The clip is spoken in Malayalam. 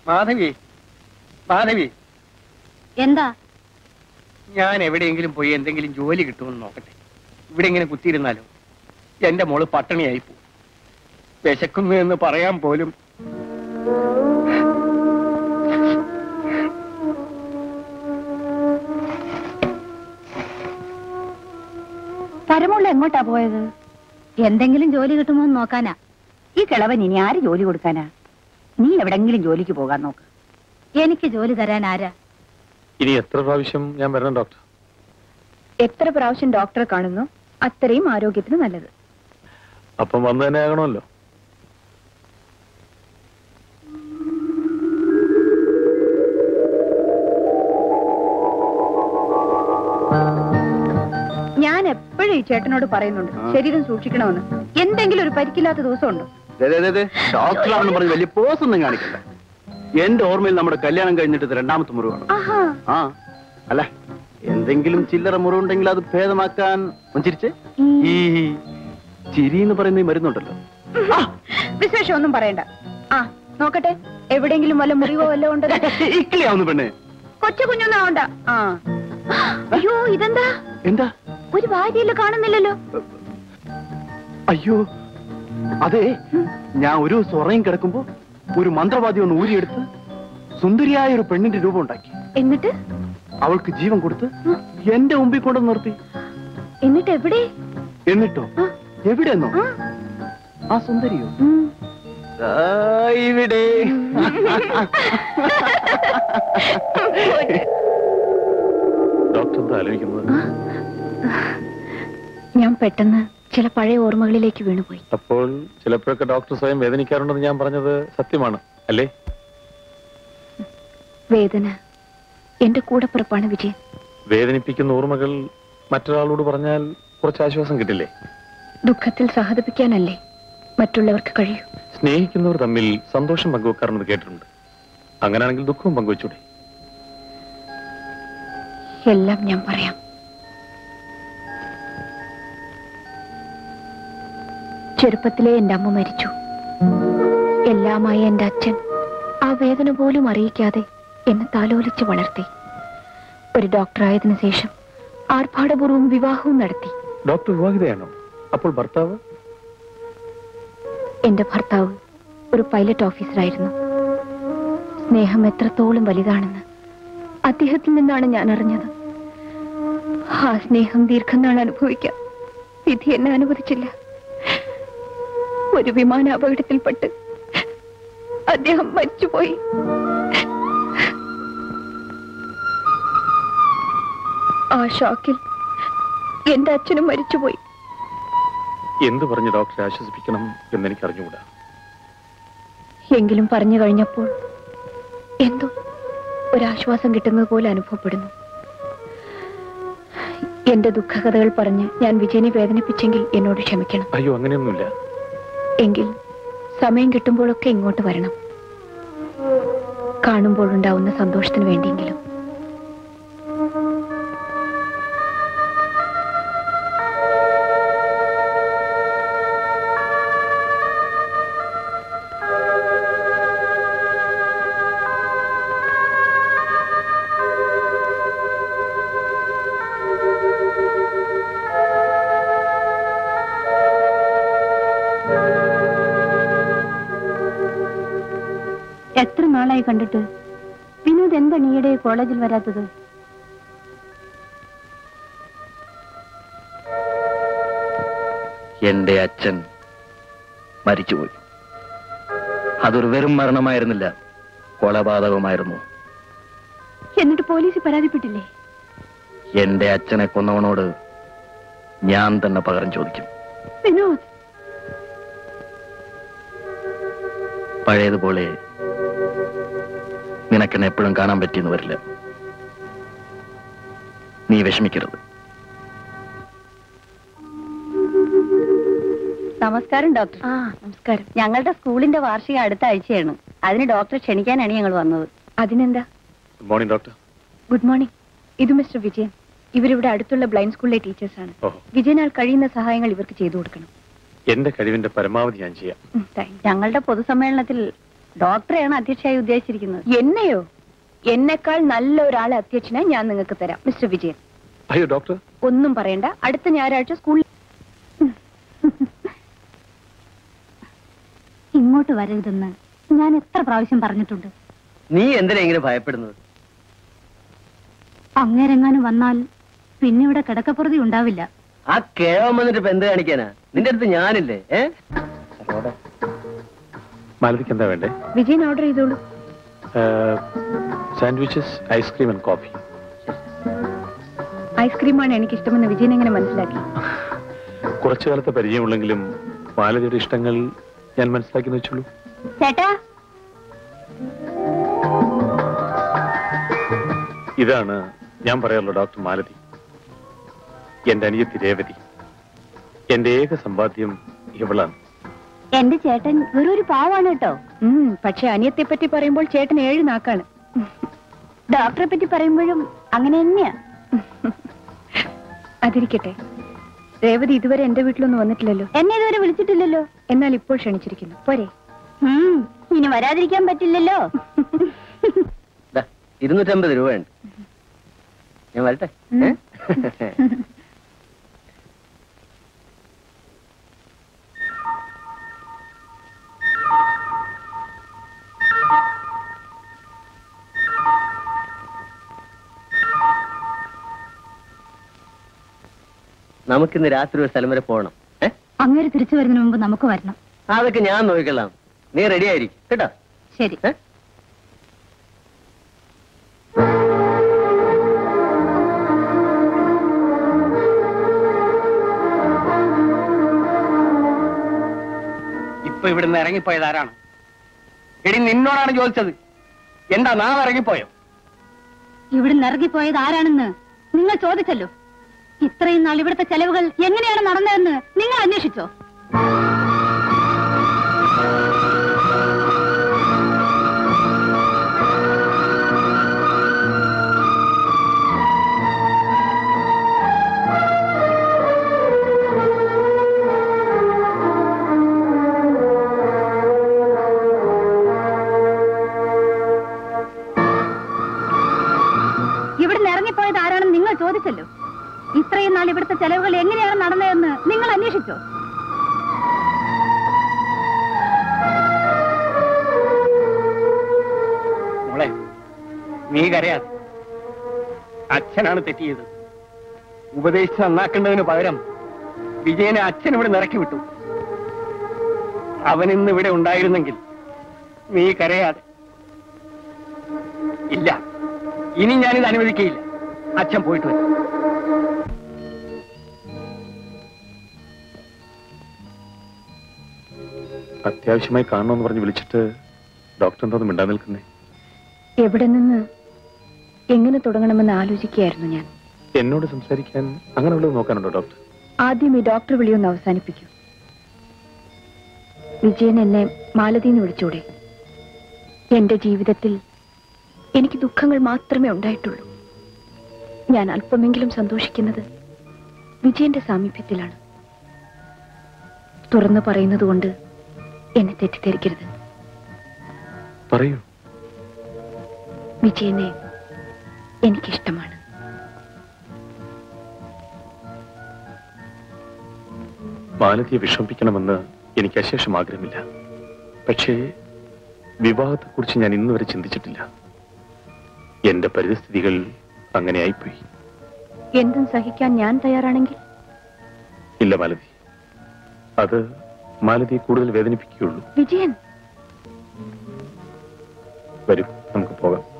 മാധവി മാധവി എന്താ ഞാൻ എവിടെയെങ്കിലും പോയി എന്തെങ്കിലും ജോലി കിട്ടുമെന്ന് നോക്കട്ടെ ഇവിടെ ഇങ്ങനെ കുത്തിയിരുന്നാലോ എന്റെ മോള് പട്ടിണിയായി പോകും വിശക്കുന്നു എന്ന് പറയാൻ പോലും പരമുള്ള എങ്ങോട്ടാ പോയത് എന്തെങ്കിലും ജോലി കിട്ടുമോ എന്ന് നോക്കാനാ ഈ കിളവൻ ഇനി ആര് ജോലി കൊടുക്കാനാ നീ എവിടെങ്കിലും ജോലിക്ക് പോകാൻ നോക്ക് എനിക്ക് ജോലി തരാൻ ആരാ ഇനി എത്ര പ്രാവശ്യം ഞാൻ വരണം ഡോക്ടർ എത്ര പ്രാവശ്യം ഡോക്ടറെ കാണുന്നു അത്രയും ആരോഗ്യത്തിന് നല്ലത് അപ്പം വന്നു തന്നെ ആകണമല്ലോ ഞാൻ എപ്പോഴും ഈ ചേട്ടനോട് പറയുന്നുണ്ട് ശരീരം സൂക്ഷിക്കണമെന്ന് എന്തെങ്കിലും ഒരു പരിക്കില്ലാത്ത ദിവസമുണ്ടോ ഡോക്ടറാണെന്ന് പറഞ്ഞ് വലിയ പോസ് ഒന്നും കാണിക്കണ്ട എന്റെ ഓർമ്മയിൽ നമ്മുടെ കല്യാണം കഴിഞ്ഞിട്ട് ഇത് രണ്ടാമത്തെ മുറിവാണ് ആഹാ ആ അല്ല എന്തെങ്കിലും ചില്ലറ മുറിവുണ്ടെങ്കിൽ അത് ഭേദമാക്കാൻ ചിരിച്ചേ ഈ ചിരി എന്ന് പറയുന്ന ഈ മരുന്നുണ്ടല്ലോ വിശേഷം ഒന്നും പറയണ്ട ആ നോക്കട്ടെ എവിടെയെങ്കിലും വല്ല മുറിവോ വല്ല ഉണ്ടോ ഇക്കിളിയാവുന്നു പെണ്ണെ കൊച്ചു കുഞ്ഞൊന്നും ആവണ്ട ആ അയ്യോ ഇതെന്താ എന്താ ഒരു വാരിയല്ല കാണുന്നില്ലല്ലോ അയ്യോ അതെ ഞാൻ ഒരു ദിവസം ഉറങ്ങി കിടക്കുമ്പോ ഒരു മന്ത്രവാദി ഒന്ന് ഊരിയെടുത്ത് സുന്ദരിയായ ഒരു പെണ്ണിന്റെ രൂപം ഉണ്ടാക്കി എന്നിട്ട് അവൾക്ക് ജീവൻ കൊടുത്ത് എന്റെ മുമ്പിൽ കൊണ്ടു നിർത്തി എന്നിട്ട് എവിടെ എന്നിട്ടോ ആ. എവിടെന്നോ ആ, ആ സുന്ദരിയോ ഉം. ആ, ഇവിടെ ഡോക്ടർ എന്താ ആലോചിക്കുന്നത് ഞാൻ പെട്ടെന്ന് ചില പഴയ ഓർമ്മകളിലേക്ക് വീണുപോയി അപ്പോൾ ചിലപ്പോഴൊക്കെ ഡോക്ടർ സ്വയം വേദനിക്കാറുണ്ടെന്ന് ഞാൻ പറഞ്ഞത് സത്യമാണ് അല്ലേ വേദന എന്റെ കൂടപ്പിറപ്പാണ് വിജയൻ വേദനിപ്പിക്കുന്ന ഓർമ്മകൾ മറ്റൊരാളോട് പറഞ്ഞാൽ കുറച്ച് ആശ്വാസം കിട്ടില്ലേ ദുഃഖത്തിൽ സഹതപിക്കാനല്ലേ മറ്റുള്ളവർക്ക് കഴിയൂ സ്നേഹിക്കുന്നവർ തമ്മിൽ സന്തോഷം പങ്കുവെക്കാറുണ്ടെന്ന് കേട്ടിട്ടുണ്ട് അങ്ങനെയാണെങ്കിൽ ദുഃഖവും പങ്കുവെച്ചൂടെ എല്ലാം ഞാൻ പറയാം ചെറുപ്പത്തിലെ എന്റെ അമ്മ മരിച്ചു എല്ലാമായി എന്റെ അച്ഛൻ ആ വേദന പോലും അറിയിക്കാതെ എന്നെ താലോലിച്ച് വളർത്തി ഒരു ഡോക്ടറായതിനു ശേഷം ആർഭാടപൂർവ്വം വിവാഹവും നടത്തി ഡോക്ടർ വിവാഹിതയാണോ അപ്പോൾ ഭർത്താവ് എന്റെ ഭർത്താവ് ഒരു പൈലറ്റ് ഓഫീസറായിരുന്നു സ്നേഹം എത്രത്തോളം വലുതാണെന്ന് അദ്ദേഹത്തിൽ നിന്നാണ് ഞാൻ അറിഞ്ഞത് ആ സ്നേഹം ദീർഘനാൾ അനുഭവിക്കാൻ വിധി എന്നെ അനുവദിച്ചില്ല ഒരു വിമാന അപകടത്തിൽപ്പെട്ട് അദ്ദേഹം മരിച്ചുപോയി ആ ഷോക്കിൽ എന്റെ അച്ഛനും മരിച്ചുപോയി എന്ത് പറഞ്ഞ് ഡോക്ടറെ ആശ്വസിപ്പിക്കണം എന്നെനിക്ക് അറിഞ്ഞുകൂടാ എങ്കിലും പറഞ്ഞു കഴിഞ്ഞപ്പോൾ എന്തോ ഒരാശ്വാസം കിട്ടുന്നത് പോലെ അനുഭവപ്പെടുന്നു എന്റെ ദുഃഖകഥകൾ പറഞ്ഞ് ഞാൻ വിജയനെ വേദനിപ്പിച്ചെങ്കിൽ എന്നോട് ക്ഷമിക്കണം അയ്യോ അങ്ങനെയൊന്നുമില്ല എങ്കിൽ സമയം കിട്ടുമ്പോഴൊക്കെ ഇങ്ങോട്ട് വരണം കാണുമ്പോൾ ഉണ്ടാവുന്ന സന്തോഷത്തിന് വേണ്ടിയെങ്കിലും എത്ര നാളായി കണ്ടിട്ട് വിനോദ് എന്താ നീയുടെ കോളേജിൽ വരാത്തത് എന്റെ അച്ഛൻ മരിച്ചുപോയി അതൊരു വെറും മരണമായിരുന്നില്ല കൊലപാതകമായിരുന്നു എന്നിട്ട് പോലീസ് പരാതിപ്പെട്ടില്ലേ എന്റെ അച്ഛനെ കൊന്നവനോട് ഞാൻ തന്നെ പകരം ചോദിക്കും വിനോദ് പഴയതുപോലെ നിനക്കെന്നെ എപ്പോഴും കാണാൻ പറ്റിയെന്ന് വരില്ല നീ വിഷമിക്കരുത് നമസ്കാരം ഡോക്ടർ ആ നമസ്കാരം ഞങ്ങളുടെ സ്കൂളിന്റെ വാർഷികം അടുത്ത ആഴ്ചയാണ് അതിന് ഡോക്ടറെ ക്ഷണിക്കാനാണ് ഞങ്ങൾ വന്നത് അതിനെന്താ good morning doctor good morning ഇത് മിസ്റ്റർ വിജയൻ ഇവരിവിടെ അടുത്തുള്ള ബ്ലൈൻഡ് സ്കൂളിലെ ടീച്ചേഴ്സാണ് ഓഹോ വിജയനാൽ കഴിയുന്ന സഹായങ്ങൾ ഇവർക്ക് ചെയ്തു കൊടുക്കണം എന്റെ കഴിവിന്റെ പരമാവധി ഞാൻ ചെയ്യാം ഉം, thank you. ഞങ്ങളുടെ പൊതുസമ്മേളനത്തിൽ ഡോക്ടറെയാണ് അധ്യക്ഷയായി ഉദ്ദേശിച്ചിരിക്കുന്നത് എന്നെയോ എന്നെക്കാൾ നല്ല ഒരാളെ അധ്യക്ഷനെ ഞാൻ നിങ്ങൾക്ക് തരാം മിസ്റ്റർ വിജയൻ അയ്യോ ഡോക്ടർ ഒന്നും പറയണ്ട അടുത്ത ഞായറാഴ്ച സ്കൂളിൽ ഇങ്ങോട്ട് വരരുതെന്ന് ഞാൻ എത്ര പ്രാവശ്യം പറഞ്ഞിട്ടുണ്ട് നീ എന്തിനാ ഇങ്ങനെ ഭയപ്പെടുന്നത് അങ്ങേരെങ്ങാനും വന്നാൽ പിന്നെ ഇവിടെ കിടക്കപ്പുറതി ഉണ്ടാവില്ല ആ കേവം വന്നിട്ട് ഇപ്പൊ എന്ത് കാണിക്കാനാ നിന്റെ അടുത്ത് ഞാനില്ലേ ഏ മാലതിക്ക് എന്താ വേണ്ടേ വിജയൻ ഓർഡർ ചെയ്തോളൂ സാൻഡ്വിച്ചസ് ഐസ്ക്രീം ആൻഡ് കോഫി ഐസ്ക്രീമാണ് എനിക്ക് ഇഷ്ടമെന്ന് വിജയൻ എങ്ങനെ മനസ്സിലാക്കി കുറച്ചു കാലത്തെ പരിചയമുള്ളെങ്കിലും മാലതിയുടെ ഇഷ്ടങ്ങൾ ഞാൻ മനസ്സിലാക്കി വെച്ചുള്ളൂ ചേട്ടാ ഇതാണ് ഞാൻ പറയാറുള്ള ഡോക്ടർ മാലതി എന്റെ അനിയത്തി രേവതി എന്റെ ഏക സമ്പാദ്യം ഇവളാണ് എന്റെ ചേട്ടൻ വെറും ഒരു പാവാണ് കേട്ടോ ഉം, പക്ഷെ അനിയത്തെ പറ്റി പറയുമ്പോൾ ചേട്ടൻ ഏഴ് നാക്കാണ് ഡോക്ടറെ പറ്റി പറയുമ്പോഴും അങ്ങനെ തന്നെയാ അതിരിക്കട്ടെ രേവതി ഇതുവരെ എന്റെ വീട്ടിലൊന്നും വന്നിട്ടില്ലല്ലോ എന്നെ ഇതുവരെ വിളിച്ചിട്ടില്ലല്ലോ എന്നാൽ ഇപ്പോൾ ക്ഷണിച്ചിരിക്കുന്നു പോരെ ഉം, ഇനി വരാതിരിക്കാൻ പറ്റില്ലല്ലോ ദാ, ഇരുന്നൂറ്റമ്പത് രൂപയുണ്ട് ഞാൻ വരട്ടെ ഏ? നമുക്കിന്ന് രാത്രി ഒരു സ്ഥലം വരെ പോകണം ഏ അങ്ങേര് തിരിച്ചു വരുന്നതിന് മുമ്പ് നമുക്ക് വരണം അതൊക്കെ ഞാൻ നോക്കിക്കൊള്ളാം നീ റെഡി ആയിരിക്കും കേട്ടോ ശരി ഏ ഇപ്പൊ ഇവിടുന്ന് ഇറങ്ങിപ്പോയത് ആരാണ് എടി നിന്നോടാണ് ചോദിച്ചത് എന്താ നാം ഇറങ്ങിപ്പോയോ ഇവിടുന്ന് ഇറങ്ങിപ്പോയത് ആരാണെന്ന് നിങ്ങൾ ചോദിച്ചല്ലോ ഇത്രയും നാൾ ഇവിടുത്തെ ചെലവുകൾ എങ്ങനെയാണ് നടന്നതെന്ന് നിങ്ങൾ അന്വേഷിച്ചോ ഇവിടുന്ന് ഇറങ്ങിപ്പോയത് ആരാണെന്ന് നിങ്ങൾ ചോദിച്ചല്ലോ ഇത്രയും നാൾ ഇവിടുത്തെ ചെലവുകൾ എങ്ങനെയാണ് നടന്നതെന്ന് നിങ്ങൾ അന്വേഷിച്ചോ മോളെ നീ കരയാതെ അച്ഛനാണ് തെറ്റിയത് ഉപദേശിച്ച് നന്നാക്കേണ്ടതിന് പകരം വിജയനെ അച്ഛൻ ഇവിടെ നിറക്കി വിട്ടു അവൻ ഇന്ന് ഇവിടെ ഉണ്ടായിരുന്നെങ്കിൽ നീ കരയാതെ ഇല്ല ഇനി ഞാനിത് അനുവദിക്കയില്ല അച്ഛൻ പോയിട്ട് വരും അത്യാവശ്യമായി കാണണമെന്ന് പറഞ്ഞ് വിളിച്ചിട്ട് ഡോക്ടർ എന്താ മിണ്ടാ നിൽക്കുന്നേ എവിടെ നിന്ന് എങ്ങനെ തുടങ്ങണമെന്ന് ആലോചിക്കുകയായിരുന്നു ഞാൻ എന്നോട് സംസാരിക്കാൻ അങ്ങനെയുള്ളത് നോക്കാനുണ്ടോ ഡോക്ടർ ആദ്യം ഈ ഡോക്ടർ വിളിയൊന്ന് അവസാനിപ്പിക്കൂ വിജയൻ എന്നെ മാലതിന്ന് വിളിച്ചൂടെ എന്റെ ജീവിതത്തിൽ എനിക്ക് ദുഃഖങ്ങൾ മാത്രമേ ഉണ്ടായിട്ടുള്ളൂ ഞാൻ അല്പമെങ്കിലും സന്തോഷിക്കുന്നത് വിജയന്റെ സാമീപ്യത്തിലാണ് തുറന്നു പറയുന്നത് കൊണ്ട് എന്നെ തെറ്റിദ്ധരിക്കരുത് പറയൂ വിജയനെ എനിക്കിഷ്ടമാണ് മാലതിയെ വിഷമിപ്പിക്കണമെന്ന് എനിക്ക് അശേഷം ആഗ്രഹമില്ല പക്ഷേ വിവാഹത്തെക്കുറിച്ച് ഞാൻ ഇന്ന് വരെ ചിന്തിച്ചിട്ടില്ല എന്റെ പരിസ്ഥിതികൾ അങ്ങനെ ആയിപ്പോയി എന്തും സഹിക്കാൻ ഞാൻ തയ്യാറാണെങ്കിൽ ഇല്ല മാലതി അത് മാലതിയെ കൂടുതൽ വേദനിപ്പിക്കുകയുള്ളൂ വിജയൻ വരൂ നമുക്ക് പോകാം